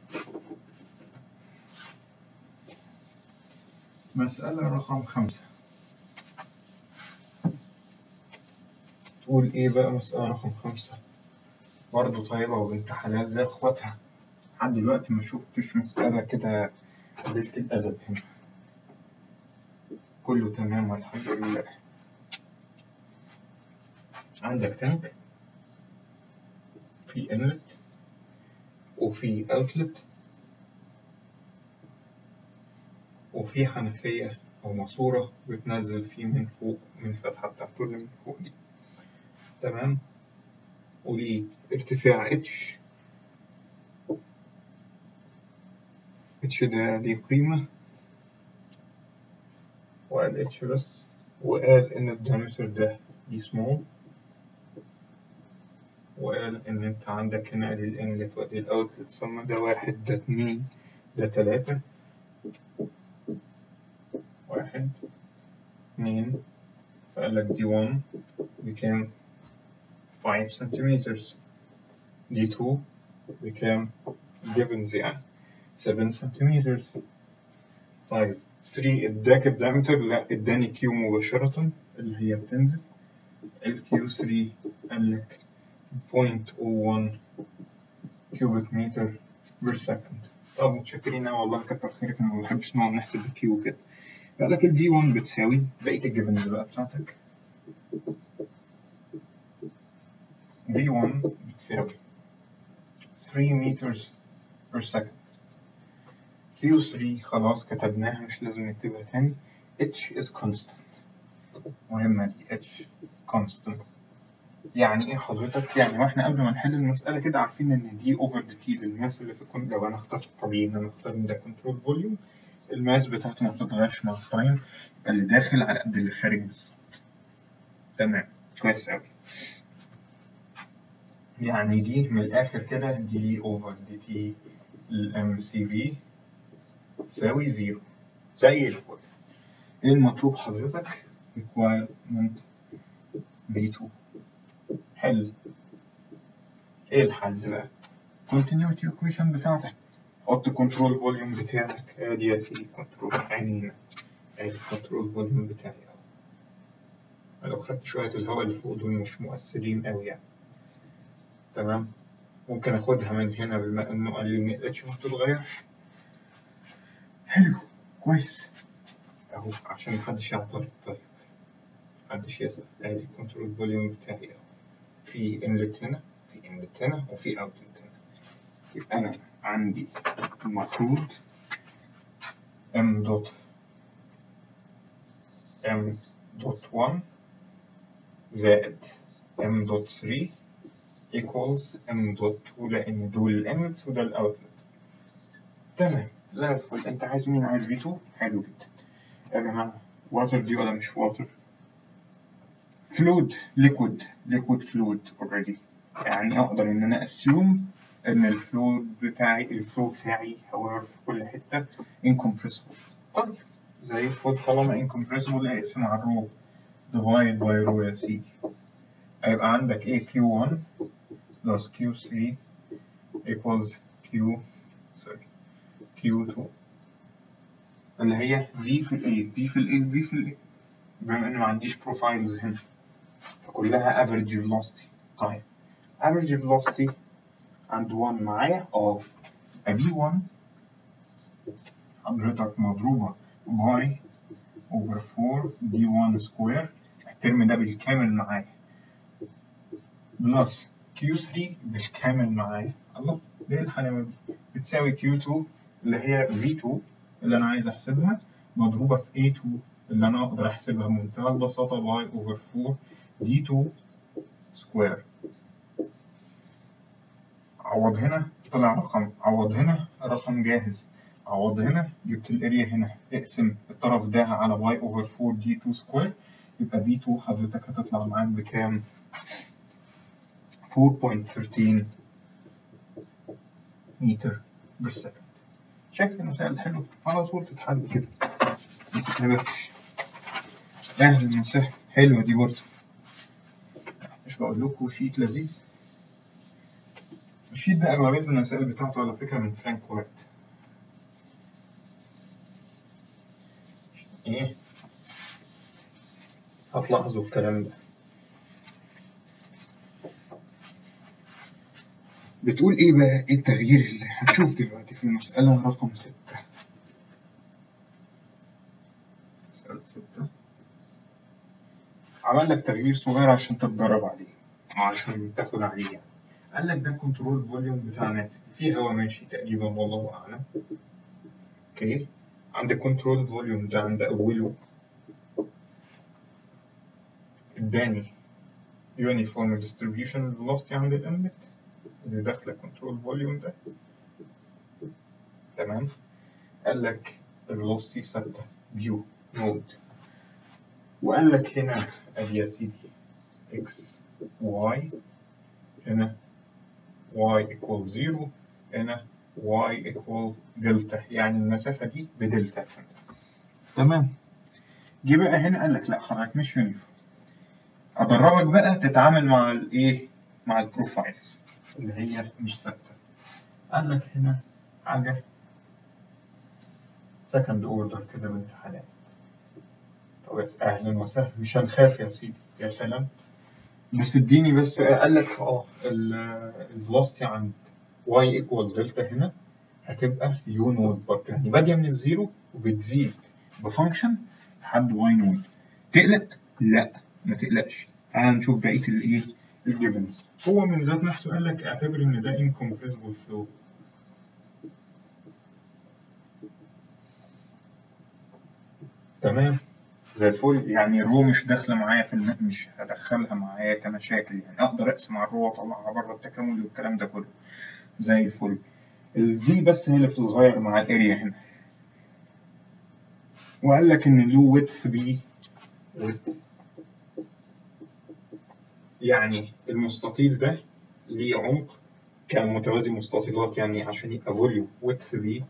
مسألة رقم خمسة تقول إيه بقى مسألة رقم خمسة برضه طيبة وبنت حلال زي إخواتها لحد دلوقتي ما شفتش مسألة كده قليلة الأدب هنا كله تمام والحمد لله عندك تانك في انلت وفي اوتلت وفي حنفية أو ماسورة بتنزل فيه من فوق من الفتحة بتاعته اللي من فوق دي تمام وليه ارتفاع اتش اتش ده دي قيمة وقال اتش بس وقال إن الدايمتر ده دي سمول وقال إن أنت عندك هنا أدي الإنلت وأدي الأوتلت ثم ده واحد ده اتنين ده تلاتة واحد اتنين فقال لك دي 1 بكام 5 سنتيمترز دي 2 بكام جيفنز يعني 7 سنتيمترز طيب 3 اداك الدايمتر لا اداني كيو مباشرة اللي هي بتنزل الكيو 3 قال لك 0.01 كيوبيك متر بير سكند طب متشكرين أوي والله كتر خيرك ما بحبش نقعد نحسب الكيو كده قال لك الدي 1 بتساوي بقية الجبنز بقى بتاعتك دي 1 بتساوي 3 مترز بير سكند كيو 3 خلاص كتبناها مش لازم نكتبها تاني اتش is constant مهمة دي اتش constant يعني ايه حضرتك؟ يعني واحنا قبل ما نحل المسألة كده عارفين ان دي اوفر ذا تي للماس اللي في الكون لو انا اخترت طبيعي ان انا اختار ان ده كنترول فوليوم الماس بتاعته ما بتتغيرش مع التايم اللي داخل على قد اللي خارج بالظبط تمام كويس أوي يعني دي من الآخر كده دي اوفر دي تي الام سي في تساوي زيرو زي الفل ايه المطلوب حضرتك؟ requirement B2 حل ايه الحل بقى؟ continuity equation بتاعتك حط كنترول فوليوم بتاعك ادي يا سيدي كنترول عينينا ادي الكنترول فوليوم بتاعي اهو لو خدت شوية الهواء اللي فوق دول مش مؤثرين أوي يعني تمام ممكن اخدها من هنا بما انه قال لي ان الاتش ما بتتغيرش حلو كويس اهو عشان محدش يعترض طيب محدش يسأل ادي الكنترول فوليوم بتاعي اهو في انلت هنا في انلت هنا وفي اوتلت هنا يبقى انا عندي المفروض ام دوت ام دوت 1 زائد ام دوت 3 equals ام دوت 2 لان دول الانلتس وده الاوتلت تمام لا الفل انت عايز مين عايز في 2 حلو جدا يا جماعه واتر دي ولا مش واتر فلويد ليكويد ليكويد فلويد اوريدي يعني اقدر ان انا اسيوم ان الفلويد بتاعي الفلو بتاعي هواء في كل حته incompressible طيب زي الفل طالما incompressible اقسم على الرو divide by رو يا سيدي هيبقى عندك ايه Q1 plus Q3 equals Q sorry Q2 اللي هي V في ال A V في ال A V في ال A بما إن ما عنديش بروفايلز هنا فكلها average velocity طيب average velocity عند 1 معايا اه V1 حضرتك مضروبة باي over 4 D1 square الترم ده بالكامل معايا بلس Q3 بالكامل معايا الله ليه الحلاوة دي؟ بتساوي Q2 اللي هي V2 اللي أنا عايز أحسبها مضروبة في A2 اللي أنا أقدر أحسبها بمنتهى البساطة باي أوفر 4 D2 سكوير عوض هنا طلع رقم عوض هنا رقم جاهز عوض هنا جبت الاريا هنا اقسم الطرف ده على باي أوفر 4 D2 سكوير يبقى V2 حضرتك هتطلع معاك بكام؟ 4.13 متر بير سكند شايف المسائل الحلوة على طول تتحل كده ما تتلبخش أهلا وسهلا حلوة دي برضه مش بقول لكم شيت لذيذ الشيت ده أغلبية المسائل بتاعته على فكرة من فرانك وايت إيه هتلاحظوا الكلام ده بتقول إيه بقى إيه التغيير اللي هنشوف دلوقتي في المسألة رقم ستة مسألة ستة عمل لك تغيير صغير عشان تتدرب عليه أو عشان تاخد عليه يعني. قال لك ده كنترول فوليوم بتاع ناس في هوا ماشي تقريبا والله أعلم أوكي عند كنترول فوليوم ده عند أوله اداني يونيفورم ديستريبيوشن velocity عند الانلت اللي داخله كنترول فوليوم ده تمام قال لك الفيلوسيتي ثابته بيو نود وقال لك هنا ادي يا سيدي اكس واي هنا y equal 0 هنا y equal دلتا يعني المسافة دي بدلتا تمام جه بقى هنا قال لك لا حضرتك مش يونيفورم أدربك بقى تتعامل مع الإيه؟ مع البروفايلز اللي هي مش ثابتة قال لك هنا حاجة سكند اوردر كده بامتحانات طب يا أهلا وسهلا مش هنخاف يا سيدي يا سلام بس اديني بس قال لك اه الفلوستي عند y equal دلتا هنا هتبقى يو نود برضه يعني بادية من الزيرو وبتزيد بفانكشن لحد y نود تقلق؟ لا ما تقلقش تعال نشوف بقية الايه الجيفنز هو من ذات نفسه قال لك اعتبر ان ده incompressible flow تمام زي الفل يعني الرو مش داخله معايا في الم... مش هدخلها معايا كمشاكل يعني اقدر اقسم على الرو واطلعها بره التكامل والكلام ده كله زي الفل الفي بس هي اللي بتتغير مع الاريا هنا وقال لك ان له ويدث بي width يعني المستطيل ده ليه عمق كمتوازي مستطيلات يعني عشان يبقى فوليوم width بي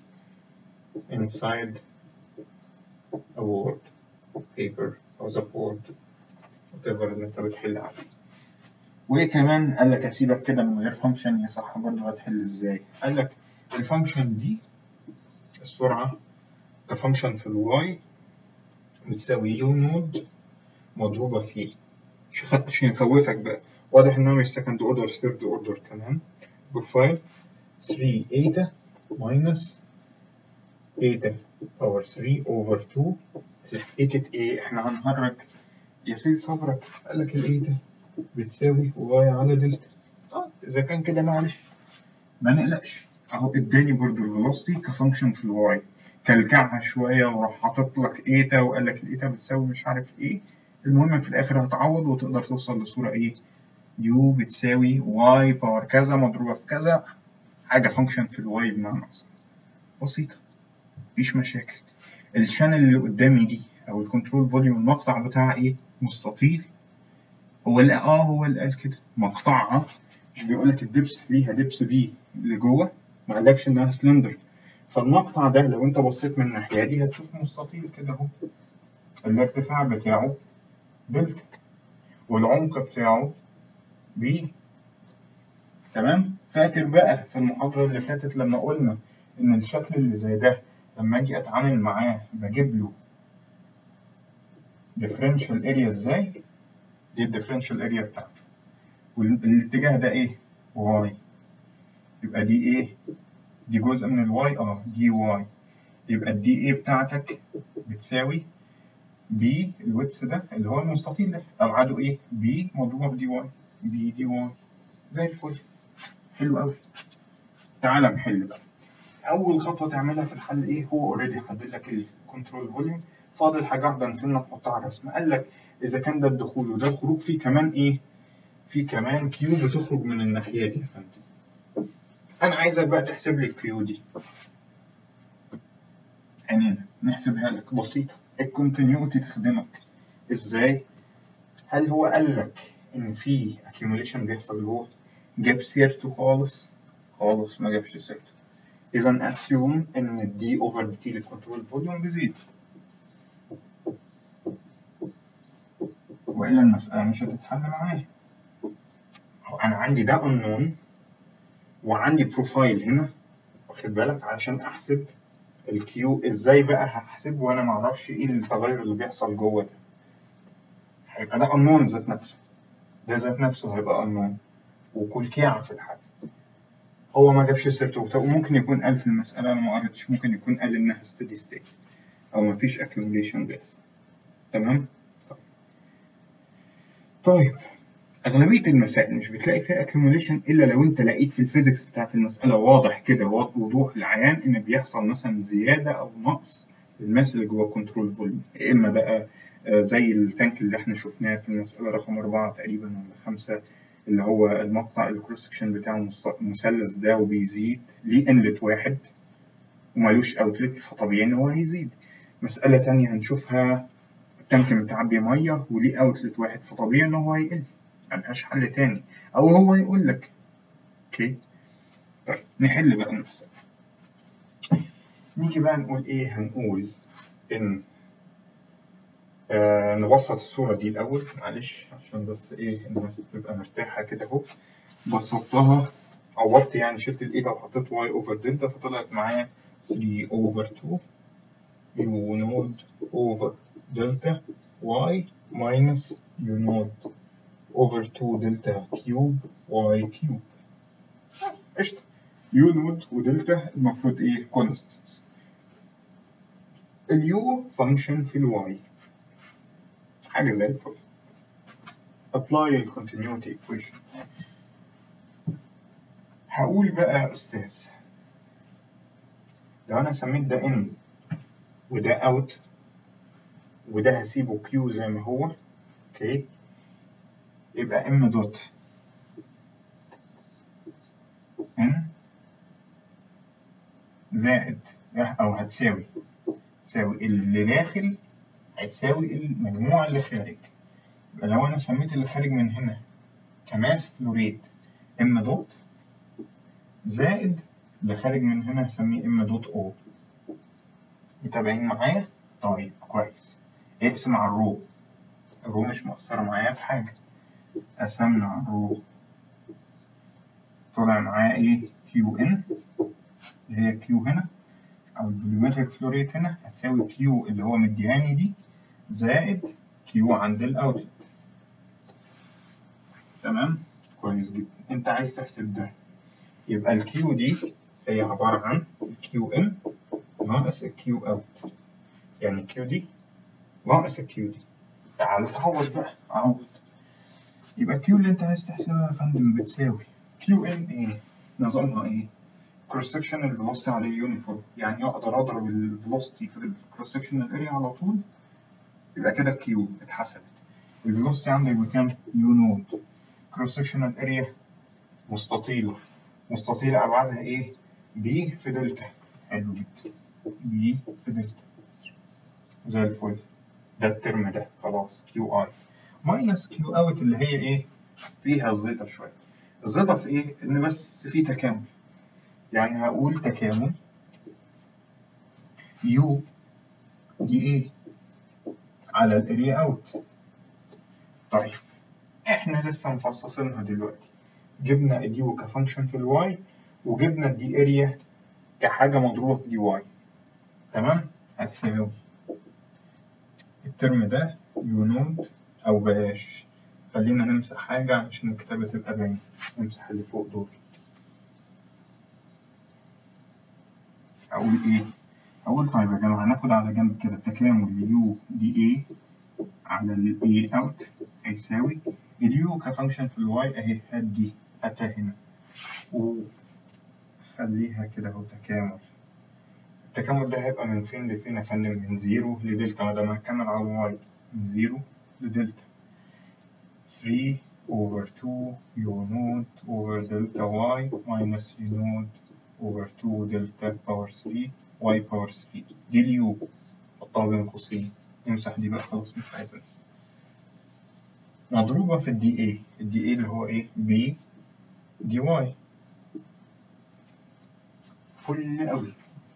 inside a word paper أو the board whatever اللي أنت بتحل عليه وكمان قال لك أسيبك كده من غير فانكشن يا صح برضه هتحل إزاي؟ قال لك الفانكشن دي السرعة كفانكشن في الواي بتساوي يو نود مضروبة في عشان يخوفك بقى واضح إنها مش سكند أوردر ثيرد أوردر كمان بروفايل 3 ايتا ماينس ايتا باور 3 اوفر 2 ايتا ايه احنا هنهرج يا سيدي صبرك قال لك الايتا بتساوي واي على دلتا اه اذا كان كده معلش ما نقلقش اهو اداني برضو الفيلوسيتي كفانكشن في الواي كلكعها شويه وراح حاطط لك ايتا وقال لك الايتا بتساوي مش عارف ايه المهم في الاخر هتعوض وتقدر توصل لصوره ايه يو بتساوي واي باور كذا مضروبه في كذا حاجه فانكشن في الواي بمعنى اصح بسيطه مفيش مشاكل الشانل اللي قدامي دي او الكنترول فوليوم المقطع بتاعها ايه مستطيل هو اللي اه هو اللي قال كده مقطعها مش بيقول لك الدبس ليها دبس بي لجوه ما قالكش انها سلندر فالمقطع ده لو انت بصيت من الناحيه دي هتشوف مستطيل كده اهو الارتفاع بتاعه دلتا والعمق بتاعه بي تمام فاكر بقى في المحاضرة اللي فاتت لما قلنا إن الشكل اللي زي ده لما أجي أتعامل معاه بجيب له differential area إزاي؟ دي الديفرنشال اريا بتاعته والاتجاه ده إيه؟ واي يبقى دي إيه؟ دي جزء من الواي اه دي واي يبقى الدي ايه بتاعتك بتساوي بي الويتس ده اللي هو المستطيل ده ابعاده ايه؟ بي مضروبه في دي واي بي دي واي زي الفل حلو قوي تعالى نحل بقى اول خطوه تعملها في الحل ايه هو اوريدي حدد لك الكنترول فوليوم فاضل حاجه واحده نسينا نحطها على الرسمه قال لك اذا كان ده الدخول وده الخروج في كمان ايه في كمان كيو بتخرج من الناحيه دي يا فندم انا عايزك بقى تحسب لي الكيو دي عينينا نحسبها لك بسيطه الكونتينيوتي تخدمك ازاي هل هو قال لك ان في accumulation بيحصل جوه جاب سيرته خالص خالص ما جابش سيرته اذا assume ان الدي اوفر دي تي للكنترول فوليوم بيزيد والا المساله مش هتتحل معايا انا عندي ده unknown وعندي بروفايل هنا واخد بالك علشان احسب الكيو ازاي بقى هحسبه وانا معرفش ايه التغير اللي بيحصل جوه ده هيبقى ده unknown ذات نفسه ده ذات نفسه هيبقى unknown وكلكيعة في الحل هو ما جابش سيرته وممكن يكون قال في المسألة أنا ما قريتش ممكن يكون قال إنها steady state أو ما فيش accumulation بيحصل تمام؟ طيب. طيب أغلبية المسائل مش بتلاقي فيها accumulation إلا لو أنت لقيت في الفيزيكس بتاعت المسألة واضح كده وضوح العيان إن بيحصل مثلا زيادة أو نقص للماس اللي جوه كنترول فوليوم يا إما بقى زي التانك اللي إحنا شفناه في المسألة رقم أربعة تقريبا ولا خمسة اللي هو المقطع الكروس سكشن بتاعه مثلث ده وبيزيد ليه انلت واحد ومالوش اوتلت فطبيعي ان هو هيزيد مسألة تانية هنشوفها التانك متعبي مية وليه اوتلت واحد فطبيعي ان هو هيقل ملهاش حل تاني او هو يقول لك اوكي طيب نحل بقى المسألة نيجي بقى نقول ايه هنقول ان آه نبسط الصورة دي الأول معلش عشان بس إيه الناس تبقى مرتاحة كده أهو بسطتها عوضت يعني شلت الإيتا وحطيت واي أوفر دلتا فطلعت معايا 3 أوفر 2 يو نود أوفر دلتا واي ماينس يو نود أوفر 2 دلتا كيوب واي كيوب قشطة يو نود ودلتا المفروض إيه كونستنس اليو فانكشن في الواي حاجة زي الفل apply ال continuity equation هقول بقى يا أستاذ لو أنا سميت ده in وده out وده هسيبه q زي ما هو اوكي يبقى m دوت n زائد أو هتساوي تساوي اللي داخل هيساوي المجموع اللي خارج يبقى لو أنا سميت اللي خارج من هنا كماس فلوريد ام دوت زائد اللي خارج من هنا هسميه ام دوت او متابعين معايا؟ طيب كويس اقسم على الرو الرو مش مؤثرة معايا في حاجة قسمنا على الرو طلع معايا ايه كيو ان اللي هي كيو هنا أو الفوليومتريك فلوريت هنا هتساوي كيو اللي هو مدياني دي زائد كيو عند الاوتلت تمام كويس جدا انت عايز تحسب ده يبقى الكيو دي هي عبارة عن كيو ان ناقص الكيو اوت يعني الكيو دي ناقص الكيو دي تعال تعوض بقى عوض يبقى الكيو اللي انت عايز تحسبها يا فندم بتساوي كيو ان ايه نظامها ايه كروس سكشن الفيلوسيتي عليه يونيفورم يعني اقدر اضرب الفيلوسيتي في الكروس سكشن اريا على طول يبقى كده كيو اتحسبت الفيلوسيتي عندك بكام يو نود كروس سكشنال اريا مستطيلة مستطيلة أبعادها إيه؟ بي في دلتا حلو جدا بي في دلتا زي الفل ده الترم ده خلاص كيو اي ماينس كيو اوت اللي هي إيه؟ فيها الزيطة شوية الزيطة في إيه؟ إن بس في تكامل يعني هقول تكامل يو دي إيه؟ على الاريا اوت طيب احنا لسه مفصصينها دلوقتي جبنا اليو كفانكشن في الواي وجبنا الدي اريا كحاجة مضروبة في دي واي تمام هتساوي الترم ده يو نود أو بلاش خلينا نمسح حاجة عشان الكتابة تبقى باينة نمسح اللي فوق دول أقول إيه؟ أقول طيب يا جماعة هناخد على جنب كده تكامل يو دي إيه على ال A out هيساوي اليو كفانكشن في الواي أهي هات دي هاتها هنا وخليها كده أهو تكامل التكامل ده هيبقى من فين لفين يا فندم من زيرو لدلتا ما دام هكمل على الواي من زيرو لدلتا 3 over 2 يو نوت over دلتا واي minus يو نوت over 2 دلتا باور 3 واي باور 3 دي اليو حطها بين قوسين نمسح دي بقى خلاص مش عايزها مضروبة في الدي اي الدي اي اللي هو ايه بي دي واي فل قوي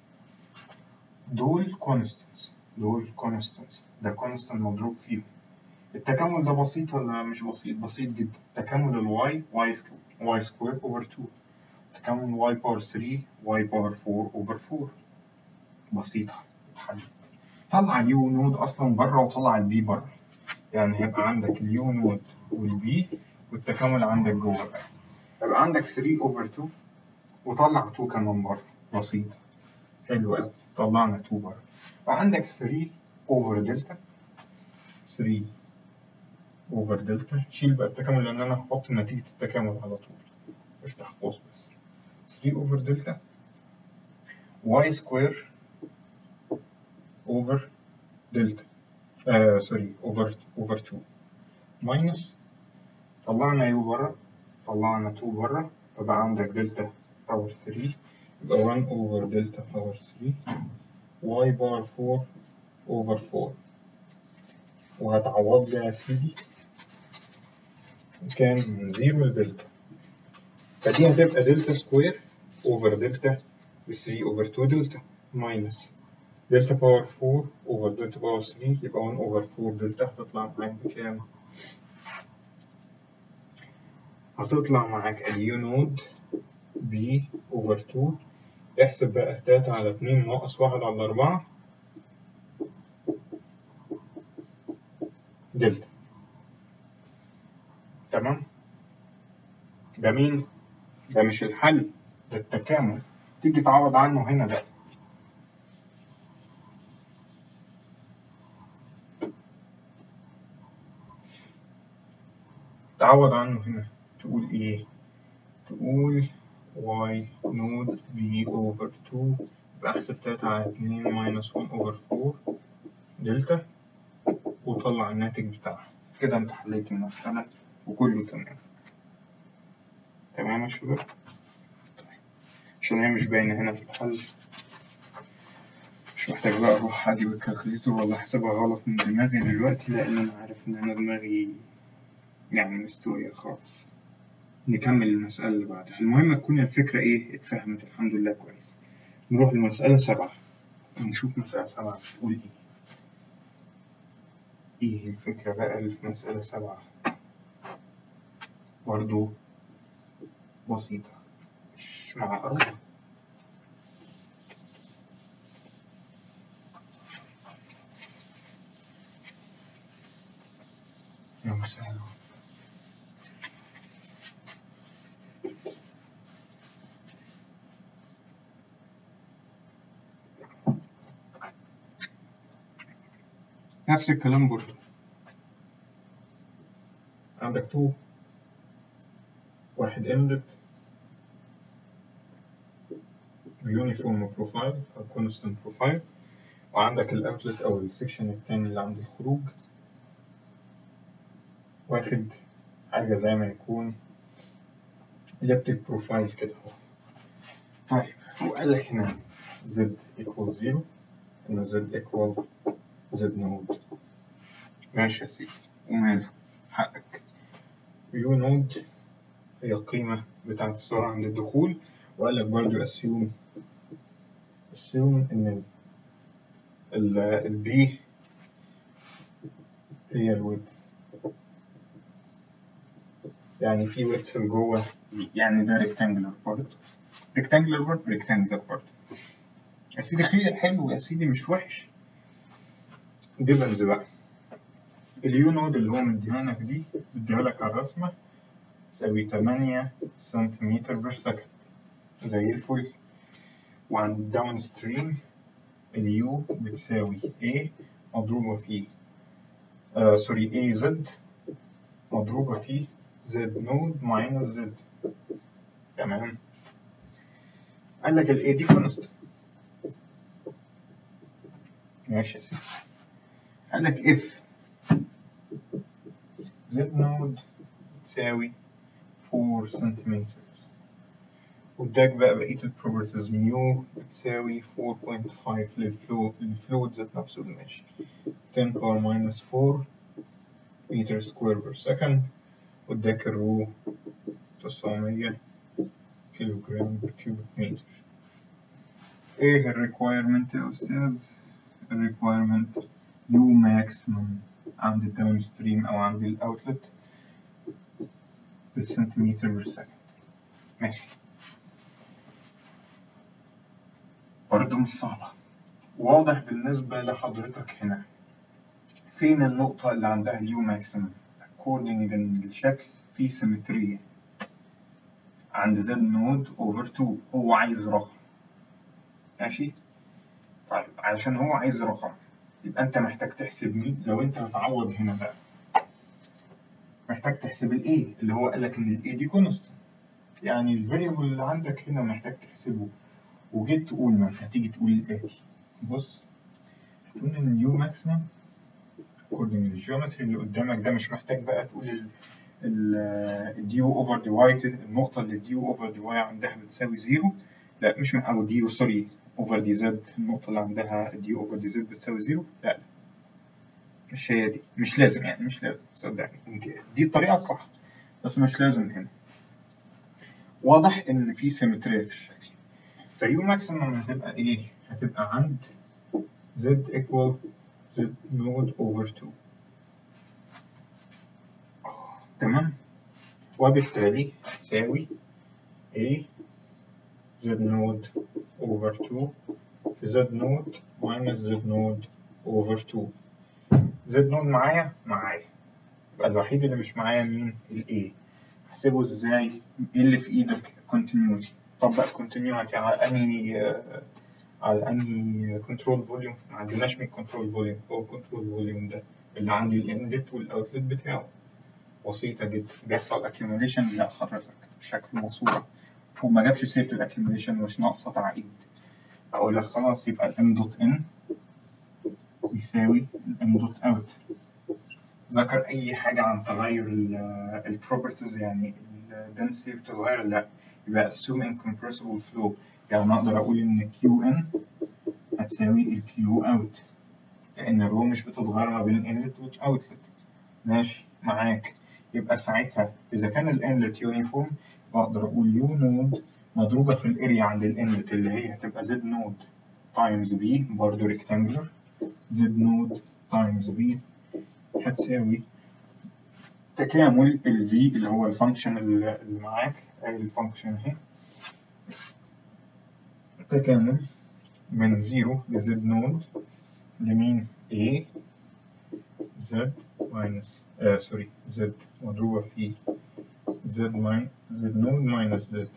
دول كونستنس دول كونستنس ده كونستنت مضروب فيهم التكامل ده بسيط ولا مش بسيط بسيط جدا تكامل الواي واي سكوير واي سكوير اوفر 2 تكامل واي باور 3 واي باور 4 اوفر 4 بسيطة اتحلت طلع اليو نود اصلا بره وطلع البي بره يعني هيبقى عندك اليو نود والبي والتكامل عندك جوه بقى يبقى عندك 3 اوفر 2 وطلع 2 كمان بره بسيطة حلو قوي طلعنا 2 بره وعندك 3 اوفر دلتا 3 اوفر دلتا شيل بقى التكامل لان انا هحط نتيجة التكامل على طول افتح قوس بس 3 اوفر دلتا واي سكوير اوفر دلتا آه سوري اوفر اوفر 2 ماينس طلعنا يو بره طلعنا 2 بره فبقى عندك دلتا باور 3 يبقى 1 اوفر دلتا باور 3 واي بار 4 اوفر 4 وهتعوض لي يا سيدي كان من 0 لدلتا فدي هتبقى دلتا سكوير اوفر دلتا ب 3 اوفر 2 دلتا ماينس دلتا باور 4 اوفر دلتا باور 3 يبقى 1 اوفر 4 دلتا هتطلع معاك بكام؟ هتطلع معاك اليو نود بي اوفر 2 احسب بقى تلاتة على اتنين ناقص واحد على أربعة دلتا تمام ده مين؟ ده مش الحل ده التكامل تيجي تعوض عنه هنا بقى تعوض عنه هنا تقول ايه؟ تقول y نود b over 2 يبقى احسب تلاتة على اتنين minus 1 over 4 دلتا وطلع الناتج بتاعها كده انت حليت المسألة وكله تمام تمام يا شباب طيب عشان هي مش باينة هنا في الحل مش محتاج بقى اروح اجيب الكالكوليتور ولا احسبها غلط من دماغي دلوقتي لان انا عارف ان انا دماغي يعني مستوية خالص نكمل المسألة اللي بعدها المهم تكون الفكرة إيه اتفهمت الحمد لله كويس نروح لمسألة سبعة ونشوف مسألة سبعة بتقول إيه إيه الفكرة بقى اللي في مسألة سبعة برضو بسيطة مش معقربة يا مسألة نفس الكلام برضه عندك تو واحد اندت يونيفورم بروفايل او كونستنت بروفايل وعندك الاوتلت او السكشن التاني اللي عند الخروج واخد حاجة زي ما يكون elliptic بروفايل كده اهو طيب وقال لك هنا z equal 0 هنا z equal زد نود ماشي يا سيدي وماله حقك يو نود هي القيمة بتاعة السرعة عند الدخول وقال لك برضو assume assume إن ال البي هي الويدث يعني في ويدث جوه يعني ده rectangular برضه rectangular برضه rectangular برضه يا سيدي خير حلو يا سيدي مش وحش جيفنز بقى اليو نود اللي هو مديها لك دي مديها لك على الرسمة تساوي تمانية سنتيمتر بير سكند زي الفل وعند الداون ستريم اليو بتساوي A مضروبة في آه سوري A زد مضروبة في زد نود ماينس زد تمام قال لك ال A دي كونست ماشي يا سيدي قال لك if z نود تساوي 4 سنتيمتر واداك بقى بقية البروبرتيز ميو بتساوي 4.5 للفلو للفلويد ذات نفسه اللي ماشي 10 باور ماينس 4 متر سكوير بير سكند واداك الرو 900 كيلو جرام بر كيوبيك متر ايه الريكوايرمنت يا استاذ الريكوايرمنت يو ماكسيمم عند الداون ستريم او عند الاوتلت بالسنتيمتر بير سكند ماشي برضه مش صعبة واضح بالنسبة لحضرتك هنا فين النقطة اللي عندها اليو ماكسيمم according للشكل في سيمترية عند زد نود اوفر 2 هو عايز رقم ماشي طيب علشان هو عايز رقم يبقى انت محتاج تحسب مين لو انت هتعوض هنا بقى محتاج تحسب الايه اللي هو قال لك ان الايه دي كونستنت يعني الفاريبل اللي عندك هنا محتاج تحسبه وجيت تقول ما انت هتيجي تقول الاتي بص هتقول ان اليو ماكسيمم according للجيومتري اللي قدامك ده مش محتاج بقى تقول الديو اوفر دي واي النقطة اللي الديو اوفر دي واي عندها بتساوي زيرو لا مش مح- او ديو سوري اوفر دي زد النقطة اللي عندها ديو اوفر دي زد بتساوي زيرو لا لا مش هي دي مش لازم يعني مش لازم صدقني يمكن دي الطريقة الصح بس مش لازم هنا واضح ان في سيمترية في الشكل فيو ماكسيمم هتبقى ايه؟ هتبقى عند z equal z node over 2 تمام وبالتالي هتساوي a z node over 2 في z node minus z node over 2 z node معايا معايا يبقى الوحيد اللي مش معايا مين ال a احسبه ازاي ايه اللي في ايدك continuity طبق continuity على انهي آه، على انهي كنترول فوليوم ما عندناش من كنترول فوليوم هو كنترول فوليوم ده اللي عندي الانلت والاوتلت بتاعه بسيطة جدا بيحصل accumulation لا حضرتك بشكل مصورة وما جابش سيرة الاكيوميليشن مش ناقصة تعقيد أقول لك خلاص يبقى الام دوت ان يساوي الام دوت اوت ذكر أي حاجة عن تغير البروبرتيز يعني الدنسيتي بتتغير لا يبقى assume incompressible flow يعني أقدر أقول إن كيو ان هتساوي الكيو اوت لأن الرو مش بتتغير ما بين الانلت والاوتلت ماشي معاك يبقى ساعتها إذا كان الانلت يونيفورم بقدر أقول يو نود مضروبة في الاريا عند الانلت اللي هي هتبقى زد نود تايمز بي برضه ريكتانجلر زد نود تايمز بي هتساوي تكامل ال V اللي هو الفانكشن اللي اللي معاك ادي الفانكشن اهي تكامل من 0 لزد نود لمين A Z ماينس آه سوري Z مضروبة في Z ماين Z نود ماينس Z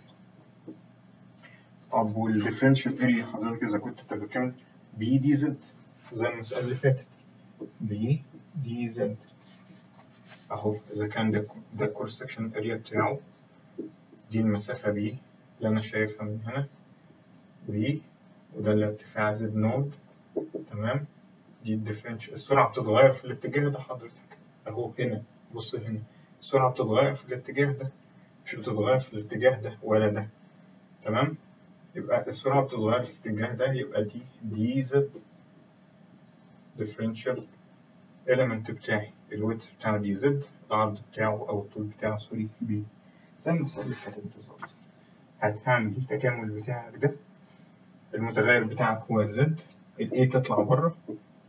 طب والديفرنشال اريا حضرتك إذا كنت تتكامل بي دي زد زي المسألة اللي فاتت بي دي زد اهو اذا كان ده ده الكورس سكشن اريا بتاعه دي المسافة بي اللي انا شايفها من هنا بي وده الارتفاع زد نود تمام دي الديفرنشال السرعة بتتغير في الاتجاه ده حضرتك اهو هنا بص هنا السرعة بتتغير في الاتجاه ده مش بتتغير في الاتجاه ده ولا ده تمام يبقى السرعة بتتغير في الاتجاه ده يبقى دي دي زد differential element بتاعي الويدث بتاع دي زد العرض بتاعه او الطول بتاعه سوري بي زي المسألة اللي فاتت بالظبط هتعمل التكامل بتاعك ده المتغير بتاعك هو الزد الاي تطلع بره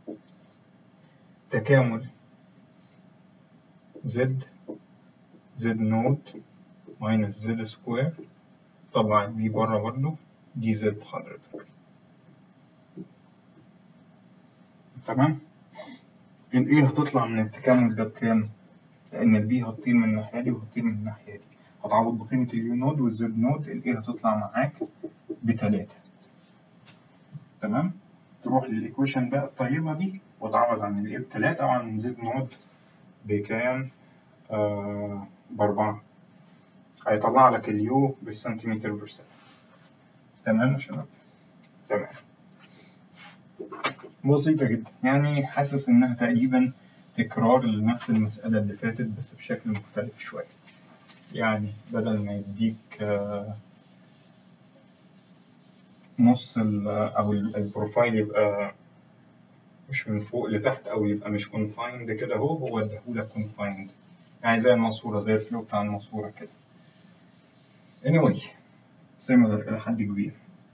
تكامل زد زد نوت ماينس زد سكوير طلع البي بره برضه دي زد حضرتك تمام الايه هتطلع من التكامل ده بكام؟ لأن البي هتطير من الناحية دي وهتطير من الناحية دي هتعوض بقيمة اليو نود والزد نود الايه هتطلع معاك بتلاتة تمام؟ تروح للإيكويشن بقى الطيبة دي وتعوض عن الايه بتلاتة وعن زد نود بكام؟ آه بأربعة هيطلع لك اليو بالسنتيمتر بير سكند تمام يا شباب؟ تمام بسيطة جدا يعني حاسس إنها تقريبا تكرار لنفس المسألة اللي فاتت بس بشكل مختلف شوية يعني بدل ما يديك آه، نص ال- أو ال- البروفايل يبقى مش من فوق لتحت أو يبقى مش confined كده أهو هو اداهولك confined يعني زي الماسورة زي الفلو بتاع الماسورة كده anyway similar إلى حد كبير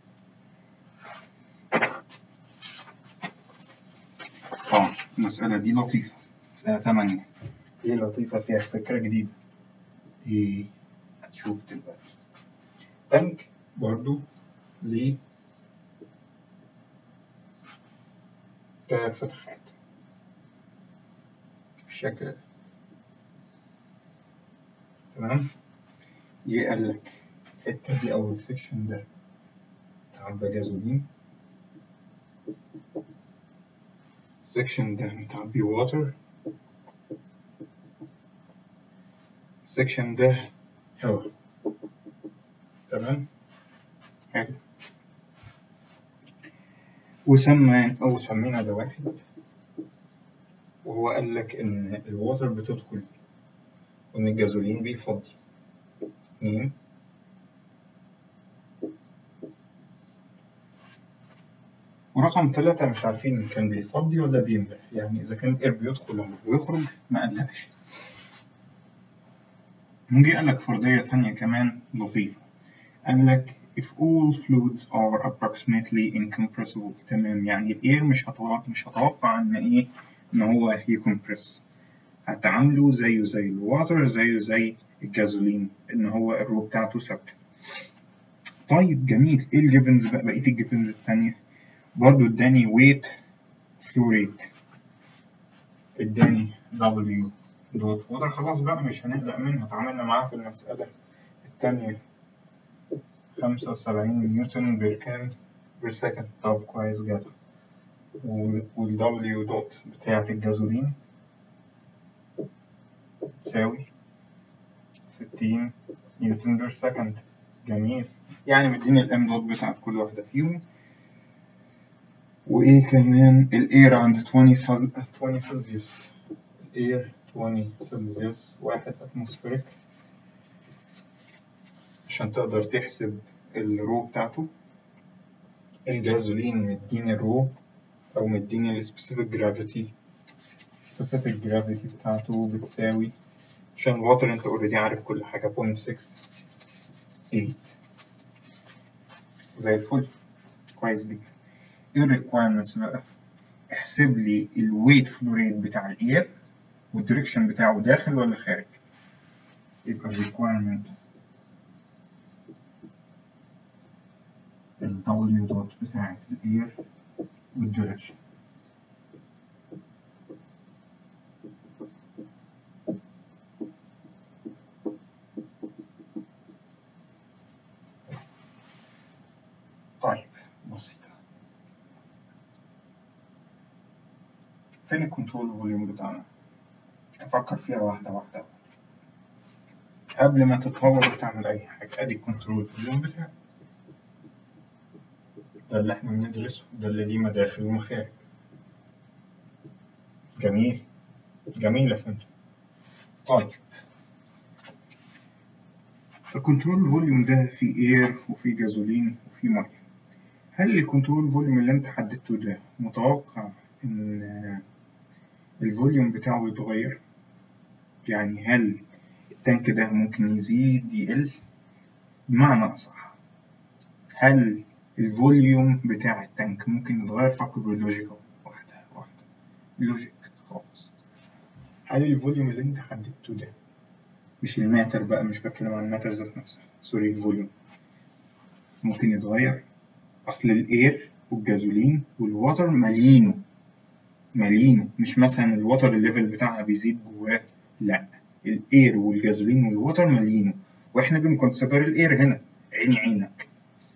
اه المسألة دي لطيفة مسألة تمانية ايه لطيفة فيها فكرة جديدة ايه هتشوف دلوقتي تانك برضو ل تلات فتحات بالشكل ده تمام جه قال لك الحتة دي أو السكشن ده بتاع البجازولين السكشن ده بتاع بي واتر السكشن ده هوا تمام حلو وسمى أو سمينا ده واحد وهو قال لك إن الواتر بتدخل وإن الجازولين بيفضي اتنين ورقم ثلاثة مش عارفين إن كان بيفضي ولا بيملى يعني إذا كان الإير بيدخل ولا بيخرج ما قالكش نجي قال لك فرضية تانية كمان لطيفة قال لك if all fluids are approximately incompressible تمام يعني الاير مش هتوقع مش هتوقع ان ايه ان هو يكمبرس هتعامله زيه زي الواتر زيه زي الجازولين ان هو الرو بتاعته ثابتة طيب جميل ايه الجيفنز بقى بقية الجيفنز التانية برضو اداني weight flow rate اداني W دوت وده خلاص بقى مش هنقلق منها اتعاملنا معاها في المسألة التانية خمسة وسبعين نيوتن بير كام بير سكند طب كويس جدا وال W دوت بتاعة الجازولين تساوي ستين نيوتن بير سكند جميل يعني مديني الام دوت بتاعت كل واحدة فيهم وإيه كمان الإير عند 20 سل... 20 سلسيوس الإير 20 سلسيوس واحد أتموسفيريك عشان تقدر تحسب الرو بتاعته الجازولين مديني الرو أو مديني السبيسيفيك جرافيتي السبيسيفيك جرافيتي بتاعته بتساوي عشان الواتر انت اوريدي عارف كل حاجة 0.68 زي الفل كويس جدا ايه الريكوايرمنتس بقى احسب لي الويت فلو ريت بتاع الاير والديركشن بتاعه داخل ولا خارج يبقى الريكوايرمنت ال W دوت بتاعت الاير والديركشن طيب بسيطة فين الكنترول فوليوم بتاعنا؟ نفكر فيها واحدة واحدة قبل ما تتطور وتعمل أي حاجة أدي الكنترول فوليوم بتاعك ده اللي احنا بندرسه ده اللي دي مداخل ومخارج جميل جميلة فهمت طيب فكنترول فوليوم ده فيه اير وفيه جازولين وفيه ميه هل الكنترول فوليوم اللي انت حددته ده متوقع ان الفوليوم بتاعه يتغير يعني هل التانك ده ممكن يزيد يقل بمعنى أصح هل الفوليوم بتاع التانك ممكن يتغير فكر باللوجيكال واحدة واحدة لوجيك خالص هل الفوليوم اللي انت حددته ده مش الماتر بقى مش بتكلم عن الماتر ذات نفسها سوري الفوليوم ممكن يتغير أصل الإير والجازولين والواتر مالينه مالينه مش مثلا الواتر الليفل بتاعها بيزيد جواه لا الاير والجازولين والواتر مالينه واحنا بنكونسيدر الاير هنا عيني عينك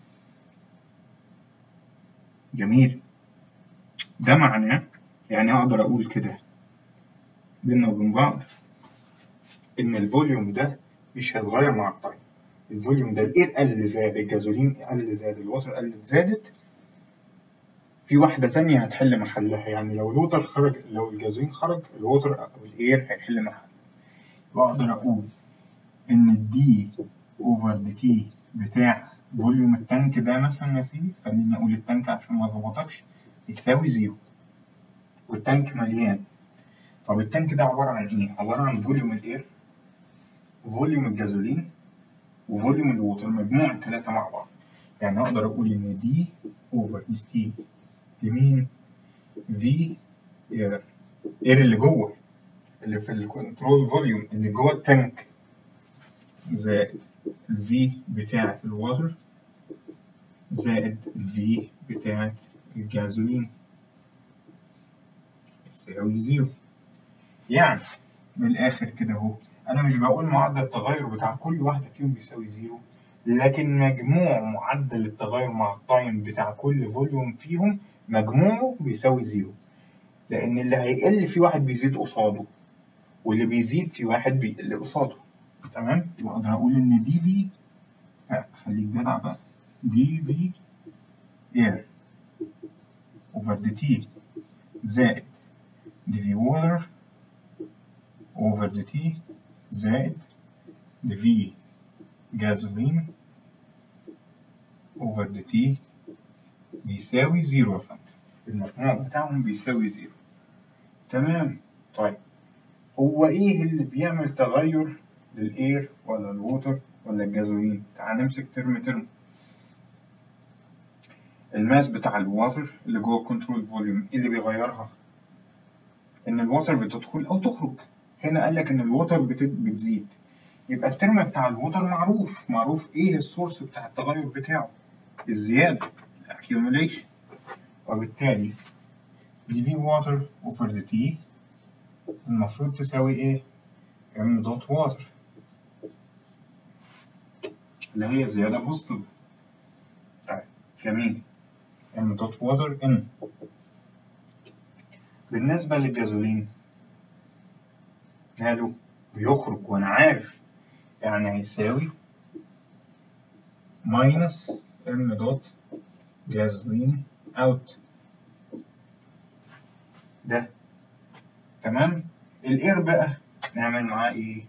جميل ده معناه يعني اقدر اقول كده بينا وبين بعض ان الفوليوم ده مش هيتغير مع التايم الفوليوم ده الاير قل زاد الجازولين قل زاد الواتر قلت زادت في واحدة تانية هتحل محلها يعني لو الوتر خرج لو الجازولين خرج الوتر أو الإير هيحل محله وأقدر أقول إن الدي أوفر دي تي بتاع فوليوم التانك ده مثلا يا سيدي خلينا نقول التانك عشان ما أظبطكش يساوي زيرو والتانك مليان طب التانك ده عبارة عن إيه؟ عبارة عن فوليوم الإير وفوليوم الجازولين وفوليوم الوتر مجموع التلاتة مع بعض يعني أقدر أقول إن دي أوفر دي تي لمين؟ في اير اير اللي جوه اللي في الكنترول فوليوم اللي جوه التانك زائد الفي بتاعة الواتر زائد الفي بتاعة الجازولين يساوي زيرو يعني من الآخر كده أهو أنا مش بقول معدل التغير بتاع كل واحدة فيهم بيساوي زيرو لكن مجموع معدل التغير مع التايم بتاع كل فوليوم فيهم مجموعه بيساوي زيرو لأن اللي هيقل في واحد بيزيد قصاده واللي بيزيد في واحد بيقل قصاده تمام يبقى أقدر أقول إن دي في لا خليك جدع بقى دي في اير اوفر دي تي زائد دي في ووتر اوفر دي تي زائد دي في جازولين اوفر دي تي بيساوي زيرو يا فندم المجموع بتاعهم بيساوي زيرو تمام طيب هو ايه اللي بيعمل تغير للاير ولا الووتر ولا الجازولين تعال نمسك ترم ترم الماس بتاع الواتر اللي جوه الكنترول فوليوم ايه اللي بيغيرها ان الواتر بتدخل او تخرج هنا قال لك ان الواتر بتزيد يبقى الترم بتاع الواتر معروف معروف ايه السورس بتاع التغير بتاعه الزياده accumulation وبالتالي دي في واتر اوفر دي تي المفروض تساوي ايه ام دوت واتر اللي هي زيادة بوزيتيف طيب جميل ام دوت واتر ان بالنسبة للجازولين ماله بيخرج وانا عارف يعني هيساوي ماينس ام دوت جازولين اوت ده تمام الاير بقى نعمل معاه ايه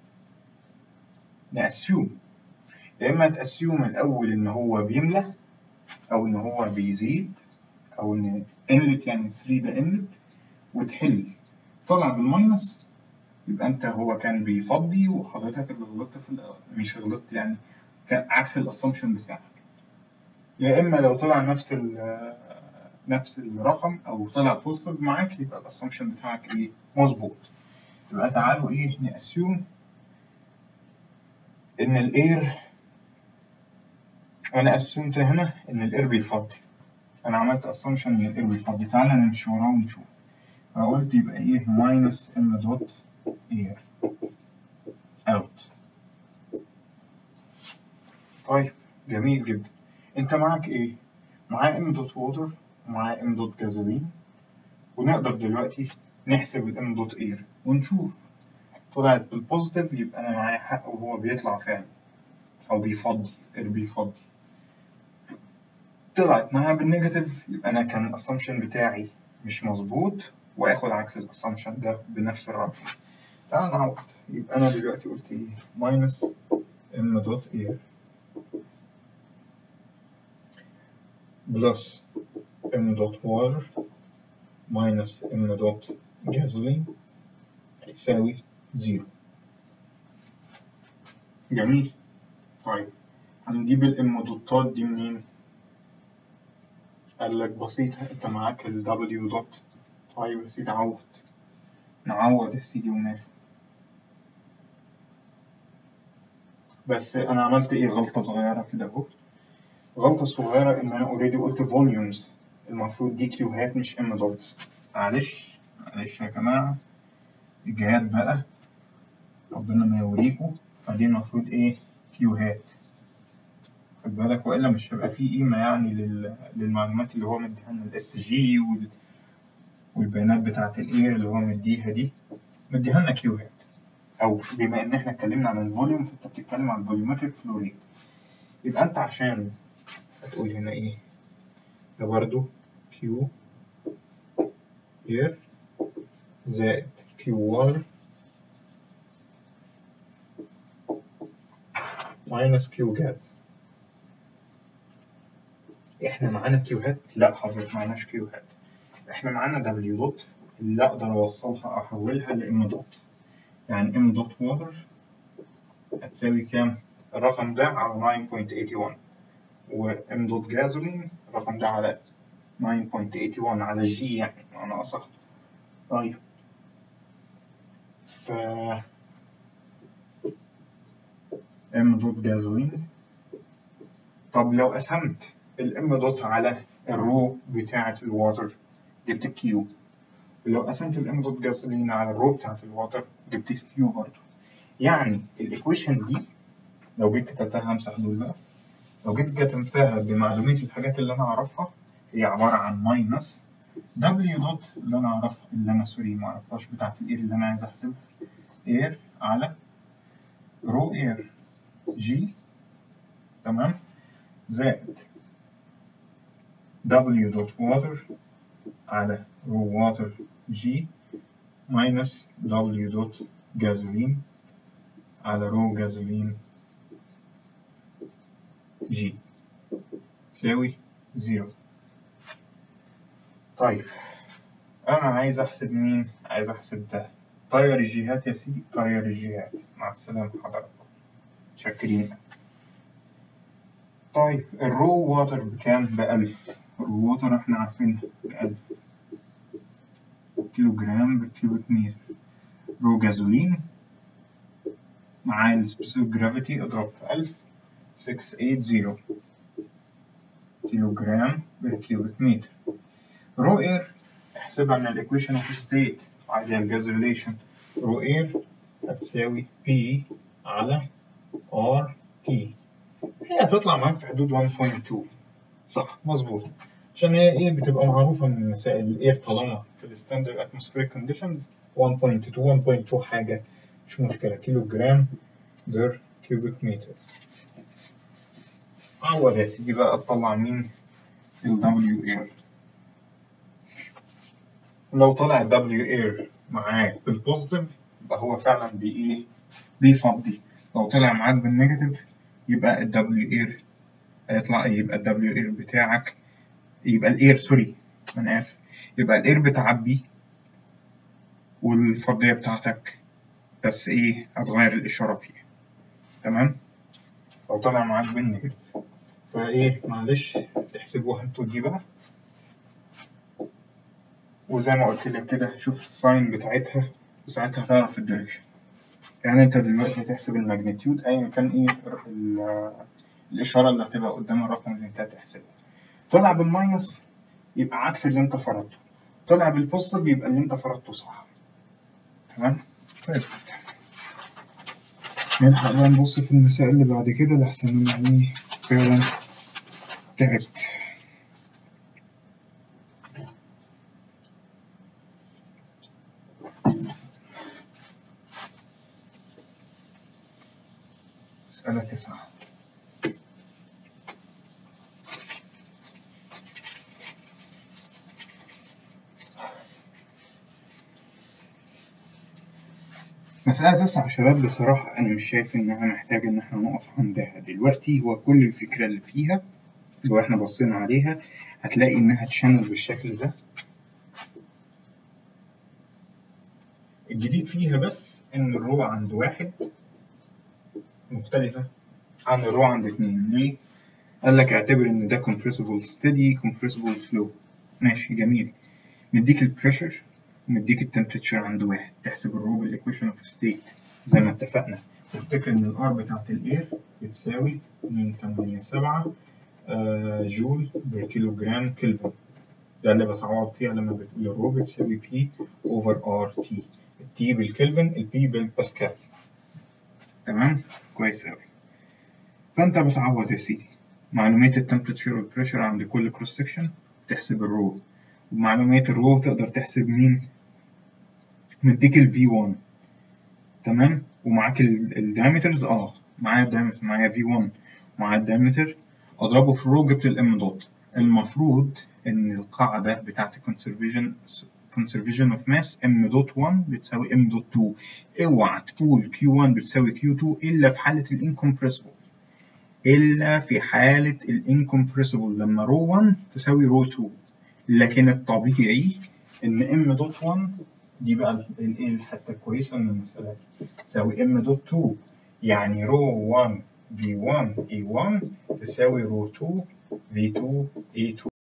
نأسيوم يا اما تأسيوم الاول ان هو بيملى او ان هو بيزيد او ان انلت يعني 3 ده انلت وتحل طلع بالماينس يبقى انت هو كان بيفضي وحضرتك اللي غلطت في مش غلطت يعني كان عكس الاسامبشن بتاعك يا اما لو طلع نفس نفس الرقم او طلع بوزيتيف معاك يبقى الاسامبشن بتاعك ايه مظبوط يبقى تعالوا ايه نأسيوم ان الاير انا اسيومت هنا ان الاير بيفضي انا عملت اسامبشن ان الاير بيفضي تعالى نمشي وراه ونشوف فقلت يبقى ايه ماينس ام دوت اير اوت طيب جميل جدا انت معاك ايه معايا ام دوت ووتر ومعايا ام دوت جازولين ونقدر دلوقتي نحسب الام دوت اير ونشوف طلعت بالبوزيتيف يبقى انا معايا حق وهو بيطلع فعلا او بيفضي اير بيفضي طلعت معاها بالنيجاتيف يبقى انا كان الاسامبشن بتاعي مش مظبوط واخد عكس الاسامبشن ده بنفس الرقم تعال نعوض يبقى انا دلوقتي قلت ايه ماينس ام دوت اير بلس ام دوت واتر ماينس ام دوت جازولين هيساوي زيرو جميل طيب هنجيب الام دوتات دي منين قال لك بسيطة انت معاك ال W دوت طيب يا سيدي عوض نعوض يا سيدي وماله بس انا عملت ايه غلطة صغيرة كده اهو غلطة صغيرة ان انا اوريدي قلت فوليومز المفروض دي كيوهات مش ام دوت معلش معلش يا جماعة الجهات بقى ربنا ما يوريكوا فدي المفروض ايه كيوهات خد بالك والا مش هيبقى فيه قيمه يعني لل... للمعلومات اللي هو مديها لنا الاس جي وال... والبيانات بتاعه الاير اللي هو مديها دي مديها لنا كيوهات او بما ان احنا اتكلمنا عن الفوليوم فانت بتتكلم عن الفوليومتريك فلو ريت يبقى انت عشان هتقول هنا ايه ده برضو كيو اير زائد كيو واتر ماينس كيو جاز احنا معانا كيوهات لا حضرتك معناش كيوهات احنا معانا دبليو دوت اللي اقدر اوصلها احولها لام دوت يعني ام دوت واتر هتساوي كام الرقم ده على 9.81 وام دوت جازولين الرقم ده على 9.81 على الجي يعني معنى اصح طيب ف ام دوت جازولين طب لو قسمت الام دوت على الرو بتاعة الواتر جبت الكيو ولو قسمت الام دوت جازولين على الرو بتاعت الواتر جبت الكيو برضه يعني الايكويشن دي لو جيت كتبتها همسح دول بقى لو جيت كتبتها بمعلومية الحاجات اللي انا اعرفها هي عبارة عن ماينس دبليو دوت اللي انا اعرفها اللي انا سوري ما اعرفهاش بتاعت الاير اللي انا عايز احسبها اير على رو اير جي تمام زائد W دوت water على رو water جي ماينس W دوت جازولين على رو جازولين جي يساوي زيرو طيب أنا عايز أحسب مين؟ عايز أحسب ده طير الجهات يا سيدي طير الجهات مع السلامة حضراتكم شاكرين طيب الرو واتر بكام؟ بألف الرو واتر احنا عارفينها بألف كيلو جرام بالكيوبيك متر رو جازولين مع السبيسيفيك جرافيتي اضرب في ألف 680 كيلو جرام بالكيوبيك متر رو اير احسبها من الايكويشن اوف ستيت عادي الجاز ريليشن رو اير هتساوي P على R T هي هتطلع معاك في حدود 1.2 صح مظبوط عشان هي ايه بتبقى معروفة من مسائل الاير طالما في الستاندرد اتموسفيريك كونديشنز 1.2 1.2 حاجة مش مشكلة كيلو جرام بير كيوبيك متر عوض يا سيدي بقى تطلع مين ال W air لو طلع ال W air معاك بالبوزيتيف يبقى هو فعلا بي ايه بيفضي لو طلع معاك بالنيجاتيف يبقى ال W air هيطلع يبقى ال W air بتاعك يبقى الاير سوري انا اسف يبقى الاير بتاعك بي والفضية بتاعتك بس ايه هتغير الاشارة فيها تمام لو طلع معاك بالنيجاتيف فايه معلش تحسبوها انتوا دي بقى وزي ما قلت لك كده شوف الساين بتاعتها وساعتها تعرف الدايركشن يعني انت دلوقتي هتحسب الماجنتيود ايا كان ايه الاشاره اللي هتبقى قدام الرقم اللي انت هتحسبه طلع بالماينس يبقى عكس اللي انت فرضته طلع بالبوزيتيف يبقى اللي انت فرضته صح تمام كويس جدا نلحق بقى نبص في المسائل اللي بعد كده لحسن انا ايه فعلا تعبت مسألة تسعة مسألة تسعة يا شباب بصراحة أنا مش شايف إنها محتاجة إن إحنا نقف عندها دلوقتي هو كل الفكرة اللي فيها لو إحنا بصينا عليها هتلاقي إنها تشانل بالشكل ده الجديد فيها بس إن الرو عند واحد مختلفة عن الرو عند اتنين ليه؟ قال لك اعتبر إن ده compressible steady compressible flow ماشي جميل مديك البريشر ومديك التمبريتشر عند واحد تحسب الرو بالايكويشن اوف ستيت زي ما اتفقنا وافتكر ان الار بتاعت الاير بتساوي 287 جول بر كيلو جرام كلفن ده اللي بتعوض فيها لما بتقول الرو بتساوي بي اوفر ار تي التي بالكلفن البي بالباسكال تمام كويس قوي فانت بتعوض يا سيدي معلومات التمبريتشر والبريشر عند كل كروس سكشن تحسب الرو ومعلومات الرو تقدر تحسب مين مديك ال V1 تمام ومعاك الدايمترز اه معايا الدايمتر معايا V1 ومعايا الدايمتر اضربه في الرو جبت الام دوت المفروض ان القاعده بتاعت الكونسرفيشن conservation of mass m دوت 1 بتساوي m دوت 2 اوعى تقول q1 بتساوي q2 الا في حاله الانكمبريسبل الا في حاله الانكمبريسبل لما رو 1 تساوي رو 2 لكن الطبيعي ان ام دوت 1 دي بقى الايه الحته الكويسه من المساله دي تساوي ام دوت 2 يعني رو 1 v1 e1 تساوي رو 2 v2 e2